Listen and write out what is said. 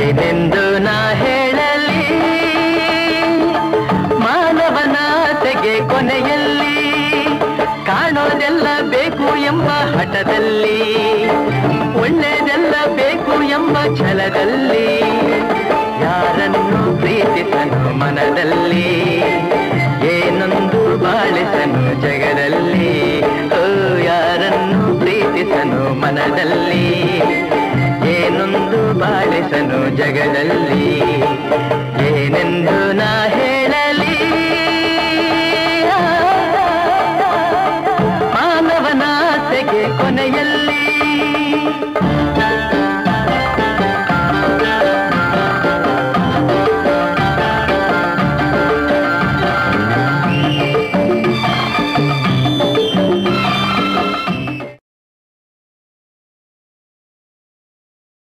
ಏನೆಂದು ನಾ ಹೇಳಲಿ ಮಾನವನಾಸೆಗೆ ಕೊನೆಯಲ್ಲಿ ಕಾಣೋದೆಲ್ಲ ಬೇಕು ಎಂಬ ಹಠದಲ್ಲಿ ಒಳ್ಳೆಯದೆಲ್ಲ ಬೇಕು ಎಂಬ ಛಲದಲ್ಲಿ ಯಾರನ್ನು ಪ್ರೀತಿಸನು ಮನದಲ್ಲಿ ಏನೊಂದು ಬಾಳಿಸನು ಜಗದಲ್ಲಿ ಓ ಯಾರನ್ನು ಪ್ರೀತಿಸನು ಮನದಲ್ಲಿ ಏನೊಂದು ಬಾಳಿಸನು ಜಗದಲ್ಲಿ